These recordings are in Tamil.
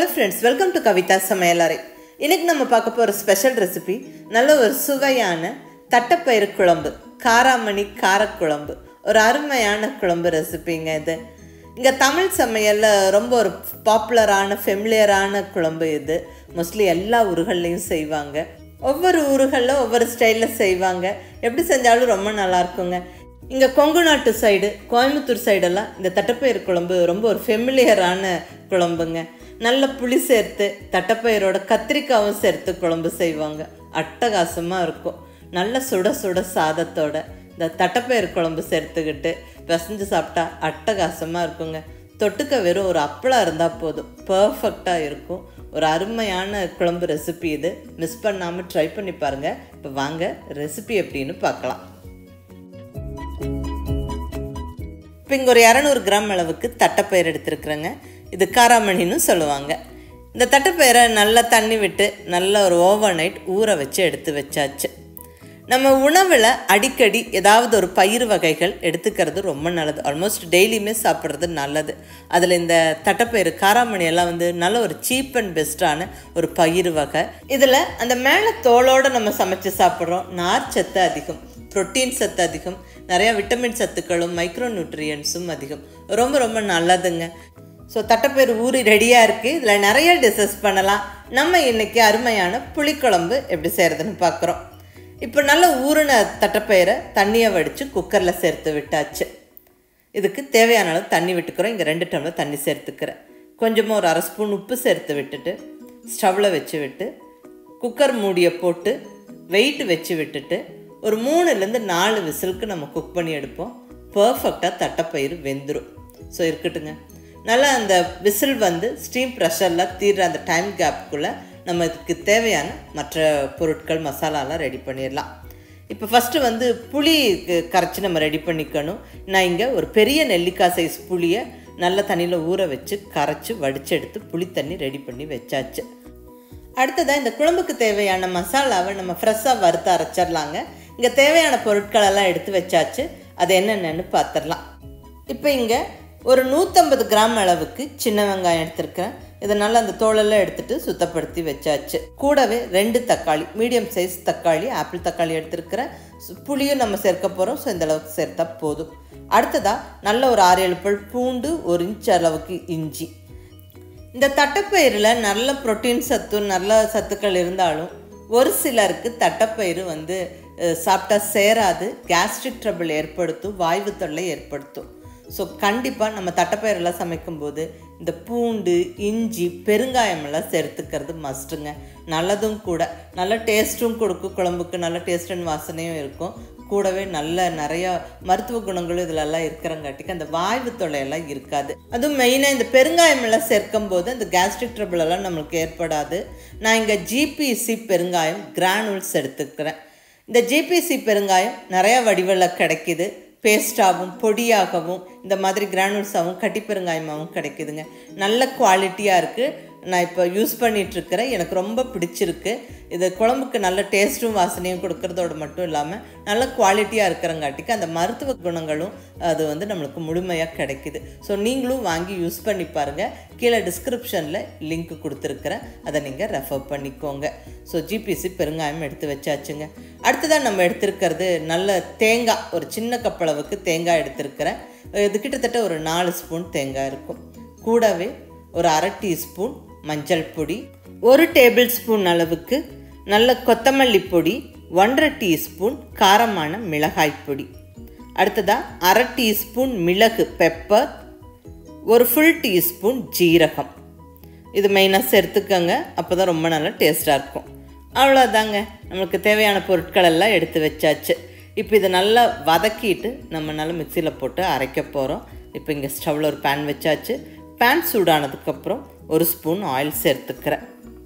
ஃப்ரெண்ட்ஸ் வெல்கம் டு கவிதா சமையலறை இன்னைக்கு நம்ம பார்க்க போகிற ஸ்பெஷல் ரெசிபி நல்ல ஒரு சுவையான தட்டைப்பயிறு குழம்பு காராமணி காரக்குழம்பு ஒரு அருமையான குழம்பு ரெசிபிங்க இது இங்கே தமிழ் சமையலில் ரொம்ப ஒரு பாப்புலரான ஃபெமிலியரான குழம்பு இது மோஸ்ட்லி எல்லா ஊர்கள்லையும் செய்வாங்க ஒவ்வொரு ஊர்களில் ஒவ்வொரு ஸ்டைலில் செய்வாங்க எப்படி செஞ்சாலும் ரொம்ப நல்லா இருக்குங்க இங்கே கொங்கு நாட்டு சைடு கோயம்புத்தூர் சைடெல்லாம் இந்த தட்டைப்பயிறு குழம்பு ரொம்ப ஒரு ஃபெமிலியரான குழம்புங்க நல்ல புளி சேர்த்து தட்டைப்பயிரோட கத்திரிக்காவும் சேர்த்து குழம்பு செய்வாங்க அட்டகாசமாக இருக்கும் நல்ல சுட சுட சாதத்தோட இந்த தட்டைப்பயிறு குழம்பு சேர்த்துக்கிட்டு பிசைஞ்சு சாப்பிட்டா அட்டகாசமாக இருக்குங்க தொட்டுக்க வெறும் ஒரு அப்பளம் இருந்தால் போதும் பர்ஃபெக்டாக இருக்கும் ஒரு அருமையான குழம்பு ரெசிபி இது மிஸ் பண்ணாமல் ட்ரை பண்ணி பாருங்கள் இப்போ வாங்க ரெசிபி எப்படின்னு பார்க்கலாம் இப்போ இங்கே ஒரு இரநூறு கிராம் அளவுக்கு தட்டைப்பயிர் எடுத்துருக்குறேங்க இது காராமணின்னு சொல்லுவாங்க இந்த தட்டைப்பயிரை நல்லா தண்ணி விட்டு நல்ல ஒரு ஓவர் நைட் ஊற வச்சு எடுத்து வச்சாச்சு நம்ம உணவில் அடிக்கடி ஏதாவது ஒரு பயிர் வகைகள் எடுத்துக்கிறது ரொம்ப நல்லது ஆல்மோஸ்ட் டெய்லியுமே சாப்பிட்றது நல்லது அதில் இந்த தட்டைப்பயிறு காராமணி எல்லாம் வந்து நல்ல ஒரு சீப் அண்ட் பெஸ்ட்டான ஒரு பயிர் வகை இதில் அந்த மேலே தோலோடு நம்ம சமைச்சு சாப்பிட்றோம் நார் சத்து அதிகம் ப்ரோட்டீன் சத்து அதிகம் நிறையா விட்டமின் சத்துக்களும் மைக்ரோ நியூட்ரியன்ஸும் அதிகம் ரொம்ப ரொம்ப நல்லதுங்க ஸோ தட்டைப்பயிறு ஊறி ரெடியாக இருக்குது இதில் நிறைய டிஷஸ் பண்ணலாம் நம்ம இன்றைக்கி அருமையான புளிக்குழம்பு எப்படி செய்கிறதுன்னு பார்க்குறோம் இப்போ நல்ல ஊறின தட்டைப்பயிரை தண்ணியை வடித்து குக்கரில் சேர்த்து விட்டாச்சு இதுக்கு தேவையான அளவு தண்ணி விட்டுக்கிறோம் இங்கே ரெண்டு டம்ளர் தண்ணி சேர்த்துக்கிறேன் கொஞ்சமாக ஒரு அரை ஸ்பூன் உப்பு சேர்த்து விட்டுட்டு ஸ்டவ்வில் வச்சு விட்டு குக்கர் மூடியை போட்டு வெயிட் வச்சு விட்டுட்டு ஒரு மூணுலேருந்து நாலு விசிலுக்கு நம்ம குக் பண்ணி எடுப்போம் பர்ஃபெக்டாக தட்டைப்பயிறு வெந்துடும் ஸோ இருக்கட்டுங்க நல்லா அந்த விசில் வந்து ஸ்டீம் ப்ரெஷரில் தீர்ற அந்த டைம் கேப்புக்குள்ளே நம்ம இதுக்கு தேவையான மற்ற பொருட்கள் மசாலாலாம் ரெடி பண்ணிடலாம் இப்போ ஃபஸ்ட்டு வந்து புளி கரைச்சி நம்ம ரெடி பண்ணிக்கணும் நான் இங்கே ஒரு பெரிய நெல்லிக்காய் சைஸ் புளியை நல்ல தண்ணியில் ஊற வச்சு கரைச்சி வடித்து எடுத்து புளி தண்ணி ரெடி பண்ணி வச்சாச்சு அடுத்ததாக இந்த குழம்புக்கு தேவையான மசாலாவை நம்ம ஃப்ரெஷ்ஷாக வறுத்து அரைச்சிடலாங்க இங்கே தேவையான பொருட்களெல்லாம் எடுத்து வச்சாச்சு அது என்னென்னு பார்த்துடலாம் இப்போ இங்கே ஒரு நூற்றம்பது கிராம் அளவுக்கு சின்ன வெங்காயம் எடுத்திருக்கிறேன் இதை நல்லா அந்த தோலெல்லாம் எடுத்துட்டு சுத்தப்படுத்தி வச்சாச்சு கூடவே ரெண்டு தக்காளி மீடியம் சைஸ் தக்காளி ஆப்பிள் தக்காளி எடுத்திருக்கிறேன் புளியும் நம்ம சேர்க்க போகிறோம் ஸோ இந்த அளவுக்கு சேர்த்தா போதும் அடுத்ததாக நல்ல ஒரு ஆறு ஏழு பல் பூண்டு ஒரு இன்ச் அளவுக்கு இஞ்சி இந்த தட்டைப்பயிரில் நல்ல ப்ரோட்டீன் சத்து நல்ல சத்துக்கள் இருந்தாலும் ஒரு சிலருக்கு தட்டைப்பயிறு வந்து சாப்பிட்டா சேராது கேஸ்ட்ரிக் ட்ரபிள் ஏற்படுத்தும் வாய்வு தொல்லை ஏற்படுத்தும் ஸோ கண்டிப்பாக நம்ம தட்டைப்பயிரெல்லாம் சமைக்கும்போது இந்த பூண்டு இஞ்சி பெருங்காயம் எல்லாம் சேர்த்துக்கிறது மஸ்ட்டுங்க நல்லதும் கூட நல்ல டேஸ்ட்டும் கொடுக்கும் குழம்புக்கு நல்ல டேஸ்ட் அண்ட் வாசனையும் இருக்கும் கூடவே நல்ல நிறையா மருத்துவ குணங்களும் இதிலெல்லாம் இருக்கிறங்காட்டிக்கு அந்த வாய்வு தொல்லையெல்லாம் இருக்காது அதுவும் மெயினாக இந்த பெருங்காயம் எல்லாம் சேர்க்கும் போது அந்த கேஸ்ட்ரிக் ட்ரபிள் எல்லாம் நம்மளுக்கு ஏற்படாது நான் இங்கே ஜிபிசி பெருங்காயம் கிரானுல்ஸ் எடுத்துக்கிறேன் இந்த ஜிபிசி பெருங்காயம் நிறையா வடிவில் கிடைக்கிது பேஸ்டாகவும் பொடியாகவும் இந்த மாதிரி கிரானுல்ஸாகவும் கட்டி பெருங்காயமாகவும் கிடைக்குதுங்க நல்ல குவாலிட்டியாக இருக்குது நான் இப்போ யூஸ் பண்ணிகிட்ருக்கிறேன் எனக்கு ரொம்ப பிடிச்சிருக்கு இது குழம்புக்கு நல்ல டேஸ்ட்டும் வாசனையும் கொடுக்கறதோடு மட்டும் இல்லாமல் நல்ல குவாலிட்டியாக இருக்கிறங்காட்டிக்கு அந்த மருத்துவ குணங்களும் அது வந்து நம்மளுக்கு முழுமையாக கிடைக்குது ஸோ நீங்களும் வாங்கி யூஸ் பண்ணி பாருங்கள் கீழே டிஸ்கிரிப்ஷனில் லிங்க் கொடுத்துருக்குறேன் அதை நீங்கள் ரெஃபர் பண்ணிக்கோங்க ஸோ ஜிபிசி பெருங்காயம் எடுத்து வச்சாச்சுங்க அடுத்ததாக நம்ம எடுத்திருக்கிறது நல்ல தேங்காய் ஒரு சின்ன கப்பளவுக்கு தேங்காய் எடுத்திருக்கிறேன் இது கிட்டத்தட்ட ஒரு நாலு ஸ்பூன் தேங்காய் இருக்கும் கூடவே ஒரு அரை டீஸ்பூன் மஞ்சள் பொடி ஒரு டேபிள் ஸ்பூன் அளவுக்கு நல்ல கொத்தமல்லி பொடி ஒன்றரை டீஸ்பூன் காரமான மிளகாய் பொடி அடுத்ததாக அரை டீஸ்பூன் மிளகு பெப்பர் ஒரு ஃபுல் டீஸ்பூன் ஜீரகம் இது மெயினாக சேர்த்துக்கோங்க அப்போ தான் ரொம்ப நல்லா டேஸ்ட்டாக இருக்கும் அவ்வளோதாங்க நம்மளுக்கு தேவையான பொருட்கள் எல்லாம் எடுத்து வச்சாச்சு இப்போ இதை நல்லா வதக்கிட்டு நம்ம நல்லா மிக்சியில் போட்டு அரைக்க போகிறோம் இப்போ இங்கே ஸ்டவ்வில் ஒரு பேன் வச்சாச்சு பேன் சூடானதுக்கப்புறம் ஒரு ஸ்பூன் ஆயில் சேர்த்துக்கிறேன்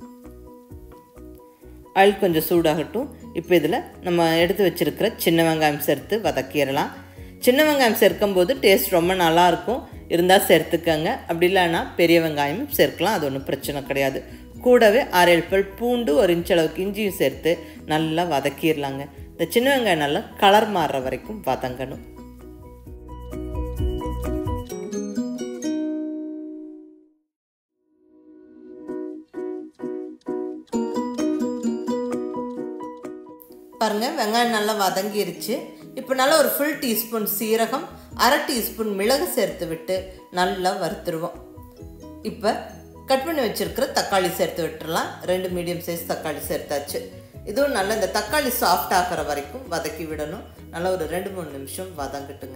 ஆயில் கொஞ்சம் சூடாகட்டும் இப்போ இதில் நம்ம எடுத்து வச்சுருக்கிற சின்ன வெங்காயம் சேர்த்து வதக்கிடலாம் சின்ன வெங்காயம் சேர்க்கும்போது டேஸ்ட் ரொம்ப நல்லாயிருக்கும் இருந்தால் சேர்த்துக்கங்க அப்படி இல்லைன்னா பெரிய வெங்காயம் சேர்க்கலாம் அது ஒன்றும் பிரச்சனை கிடையாது கூடவே ஆறேழு பல் பூண்டு ஒரு இன்ச் அளவுக்கு இஞ்சியும் சேர்த்து நல்லா வதக்கிடலாங்க இந்த சின்ன வெங்காயம் நல்லா கலர் மாறுற வரைக்கும் வதங்கணும் பாருங்கள் வெங்காயம் நல்லா வதங்கிருச்சு இப்போ நல்லா ஒரு ஃபுல் டீஸ்பூன் சீரகம் அரை டீஸ்பூன் மிளகு சேர்த்து விட்டு நல்லா வறுத்துருவோம் இப்போ கட் பண்ணி வச்சுருக்கிற தக்காளி சேர்த்து விட்டுறலாம் ரெண்டு மீடியம் சைஸ் தக்காளி சேர்த்தாச்சு இதுவும் நல்லா இந்த தக்காளி சாஃப்ட் ஆகிற வரைக்கும் வதக்கி விடணும் நல்லா ஒரு ரெண்டு மூணு நிமிஷம் வதங்கட்டுங்க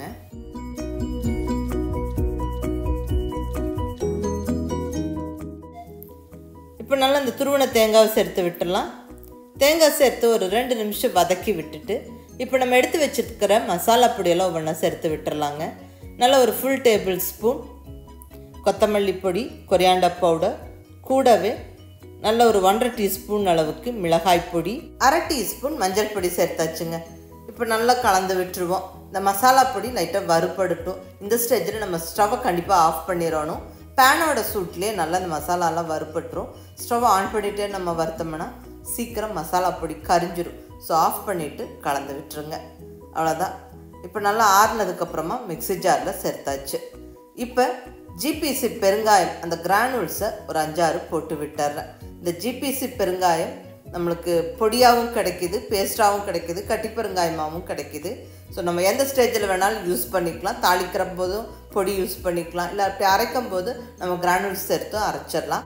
இப்போ நல்லா இந்த துருவன தேங்காவை சேர்த்து விட்டுடலாம் தேங்காய் சேர்த்து ஒரு ரெண்டு நிமிஷம் வதக்கி விட்டுட்டு இப்போ நம்ம எடுத்து வச்சுருக்கிற மசாலா பொடியெல்லாம் ஒவ்வொன்றா சேர்த்து விட்டுறலாங்க நல்லா ஒரு ஃபுல் டேபிள் ஸ்பூன் கொத்தமல்லி பொடி கொரியாண்டா பவுடர் கூடவே நல்ல ஒரு ஒன்றரை டீஸ்பூன் அளவுக்கு மிளகாய் பொடி அரை டீஸ்பூன் மஞ்சள் பொடி சேர்த்தாச்சுங்க இப்போ நல்லா கலந்து விட்டுருவோம் இந்த மசாலா பொடி லைட்டாக வறுபடட்டும் இந்த ஸ்டேஜில் நம்ம ஸ்டவ்வை கண்டிப்பாக ஆஃப் பண்ணிடணும் பேனோட சூட்லேயே நல்லா இந்த மசாலாலாம் வறுபட்டுரும் ஸ்டவ் ஆன் பண்ணிகிட்டே நம்ம வறுத்தோம்னா சீக்கிரம் மசாலா பொடி கரிஞ்சிரும் ஸோ ஆஃப் பண்ணிவிட்டு கலந்து விட்டுருங்க அவ்வளோதான் இப்போ நல்லா ஆறுனதுக்கப்புறமா மிக்ஸி ஜாரில் சேர்த்தாச்சு இப்போ ஜிபிசி பெருங்காயம் அந்த கிரானுல்ஸை ஒரு அஞ்சாறு போட்டு விட்டுறேன் இந்த ஜிபிசி பெருங்காயம் நம்மளுக்கு பொடியாகவும் கிடைக்கிது பேஸ்ட்டாகவும் கிடைக்கிது கட்டி பெருங்காயமாகவும் கிடைக்கிது ஸோ நம்ம எந்த ஸ்டேஜில் வேணாலும் யூஸ் பண்ணிக்கலாம் தாளிக்கிற போதும் பொடி யூஸ் பண்ணிக்கலாம் இல்லை அப்படி அரைக்கும் போது நம்ம கிரானுல்ஸ் சேர்த்தும் அரைச்சிடலாம்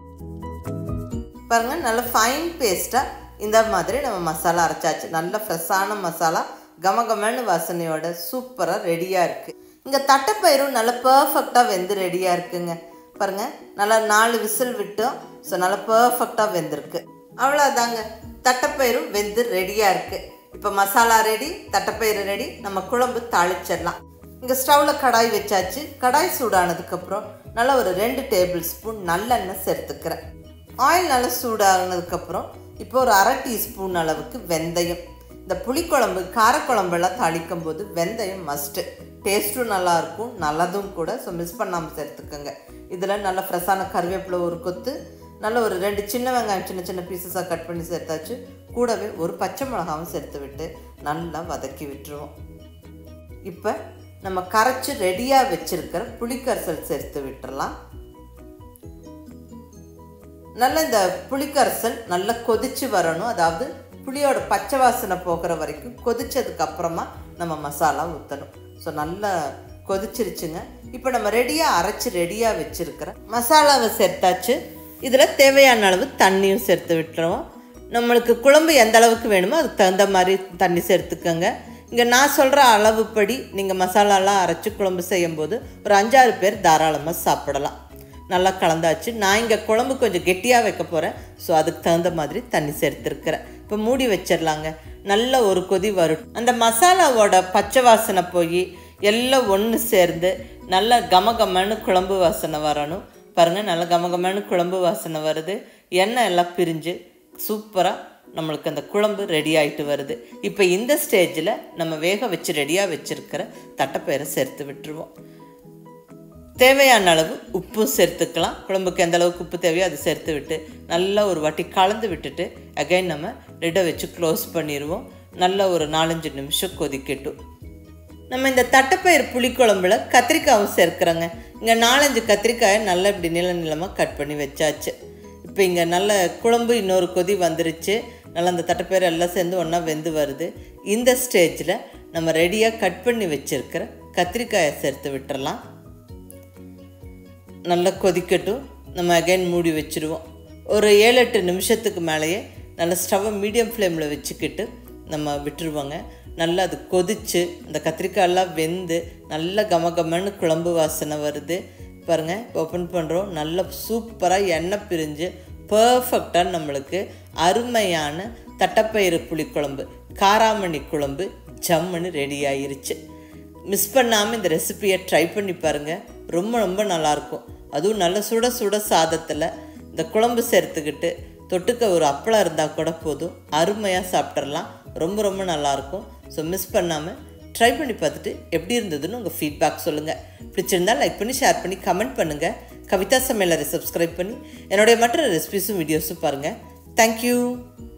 பாருங்கள் நல்ல ஃபைன் பேஸ்ட்டாக இந்த மாதிரி நம்ம மசாலா அரைச்சாச்சு நல்ல ஃப்ரெஷ்ஷான மசாலா கமகமன்னு வாசனையோட சூப்பராக ரெடியாக இருக்குது இங்கே தட்டைப்பயிரும் நல்லா பர்ஃபெக்டாக வெந்து ரெடியாக இருக்குங்க பாருங்கள் நல்லா நாலு விசில் விட்டோம் ஸோ நல்லா பர்ஃபெக்டாக வெந்திருக்கு அவ்வளோதாங்க தட்டைப்பயிரும் வெந்து ரெடியாக இருக்குது இப்போ மசாலா ரெடி தட்டைப்பயிறு ரெடி நம்ம குழம்பு தாளிச்சிடலாம் இங்கே ஸ்டவ்வில் கடாய் வச்சாச்சு கடாய் சூடானதுக்கப்புறம் நல்லா ஒரு ரெண்டு டேபிள் ஸ்பூன் நல்லெண்ணெய் சேர்த்துக்கிறேன் ஆயில் நல்லா சூடானதுக்கப்புறம் இப்போ ஒரு அரை டீஸ்பூன் அளவுக்கு வெந்தயம் இந்த புளிக்குழம்பு காரக்குழம்பெல்லாம் தாளிக்கும் போது வெந்தயம் மஸ்ட்டு டேஸ்ட்டும் நல்லாயிருக்கும் நல்லதும் கூட ஸோ மிஸ் பண்ணாமல் சேர்த்துக்கோங்க இதில் நல்ல ஃப்ரெஷ்ஷான கருவேப்பிலை ஒரு கொத்து நல்ல ஒரு ரெண்டு சின்ன வெங்காயம் சின்ன சின்ன பீசஸாக கட் பண்ணி சேர்த்தாச்சு கூடவே ஒரு பச்சை மிளகாவும் சேர்த்து விட்டு நல்லா வதக்கி விட்டுருவோம் இப்போ நம்ம கரைச்சி ரெடியாக வச்சுருக்கிற புளிக்கரைசல் சேர்த்து விட்டுறலாம் நல்ல இந்த புளிக்கரைசல் நல்லா கொதிச்சு வரணும் அதாவது புளியோட பச்சை வாசனை போகிற வரைக்கும் கொதிச்சதுக்கு அப்புறமா நம்ம மசாலா ஊற்றணும் ஸோ நல்லா கொதிச்சிருச்சுங்க இப்போ நம்ம ரெடியாக அரைச்சி ரெடியாக வச்சுருக்கிற மசாலாவை சேர்த்தாச்சு இதில் தேவையான அளவு தண்ணியும் சேர்த்து விட்டுருவோம் நம்மளுக்கு குழம்பு எந்த அளவுக்கு வேணுமோ அதுக்கு தகுந்த மாதிரி தண்ணி சேர்த்துக்கோங்க இங்கே நான் சொல்கிற அளவுப்படி நீங்கள் மசாலாலாம் அரைச்சி குழம்பு செய்யும்போது ஒரு அஞ்சாறு பேர் தாராளமாக சாப்பிடலாம் நல்லா கலந்தாச்சு நான் இங்கே குழம்பு கொஞ்சம் கெட்டியாக வைக்க போகிறேன் ஸோ அதுக்கு தகுந்த மாதிரி தண்ணி சேர்த்துருக்கிறேன் இப்போ மூடி வச்சிடலாங்க நல்ல ஒரு கொதி வரும் அந்த மசாலாவோட பச்சை வாசனை போய் எல்லாம் ஒன்று சேர்ந்து நல்ல கமகமன்னு குழம்பு வாசனை வரணும் பாருங்கள் நல்ல கமகமன்னு குழம்பு வாசனை வருது எண்ணெய் எல்லாம் பிரிஞ்சு சூப்பராக நம்மளுக்கு அந்த குழம்பு ரெடி ஆகிட்டு வருது இப்போ இந்த ஸ்டேஜில் நம்ம வேக வச்சு ரெடியாக வச்சுருக்கிற தட்டைப்பயிரை சேர்த்து விட்டுருவோம் தேவையான அளவு உப்பும் சேர்த்துக்கலாம் குழம்புக்கு எந்த அளவுக்கு உப்பு தேவையோ அது சேர்த்து விட்டு நல்லா ஒரு வாட்டி கலந்து விட்டுட்டு அகைன் நம்ம லிட்டை வச்சு க்ளோஸ் பண்ணிடுவோம் நல்லா ஒரு நாலஞ்சு நிமிஷம் கொதிக்கட்டும் நம்ம இந்த தட்டைப்பயிர் புளிக்குழம்புல கத்திரிக்காயும் சேர்க்குறோங்க இங்கே நாலஞ்சு கத்திரிக்காயை நல்லா இப்படி நீள நீளமாக கட் பண்ணி வச்சாச்சு இப்போ இங்கே நல்ல குழம்பு இன்னொரு கொதி வந்துருச்சு நல்லா அந்த தட்டைப்பயிர் எல்லாம் சேர்ந்து ஒன்றா வெந்து வருது இந்த ஸ்டேஜில் நம்ம ரெடியாக கட் பண்ணி வச்சுருக்கிற கத்திரிக்காயை சேர்த்து விட்டுறலாம் நல்லா கொதிக்கட்டும் நம்ம அகைன் மூடி வச்சுருவோம் ஒரு ஏழு எட்டு நிமிஷத்துக்கு மேலேயே நல்லா ஸ்டவ்வை மீடியம் ஃப்ளேமில் வச்சுக்கிட்டு நம்ம விட்டுருவோங்க நல்லா அது கொதித்து அந்த கத்திரிக்காயெல்லாம் வெந்து நல்ல கமகமன்னு குழம்பு வாசனை வருது பாருங்கள் ஓப்பன் பண்ணுறோம் நல்ல சூப்பராக எண்ணெய் பிரிஞ்சு பர்ஃபெக்டாக நம்மளுக்கு அருமையான தட்டைப்பயிறு புளிக்குழம்பு காராமணி குழம்பு ஜம்முன்னு ரெடி ஆயிருச்சு மிஸ் பண்ணாமல் இந்த ரெசிபியை ட்ரை பண்ணி பாருங்கள் ரொம்ப ரொம்ப நல்லாயிருக்கும் அதுவும் நல்ல சுட சுட சாதத்தில் இந்த குழம்பு சேர்த்துக்கிட்டு தொட்டுக்க ஒரு அப்பளம் இருந்தால் கூட போதும் அருமையாக சாப்பிட்றலாம் ரொம்ப ரொம்ப நல்லாயிருக்கும் ஸோ மிஸ் பண்ணாமல் ட்ரை பண்ணி பார்த்துட்டு எப்படி இருந்ததுன்னு உங்கள் ஃபீட்பேக் சொல்லுங்கள் பிடிச்சிருந்தா லைக் பண்ணி ஷேர் பண்ணி கமெண்ட் பண்ணுங்கள் கவிதா சமையலரை சப்ஸ்கிரைப் பண்ணி என்னுடைய மற்ற ரெசிபிஸும் வீடியோஸும் பாருங்கள் தேங்க்யூ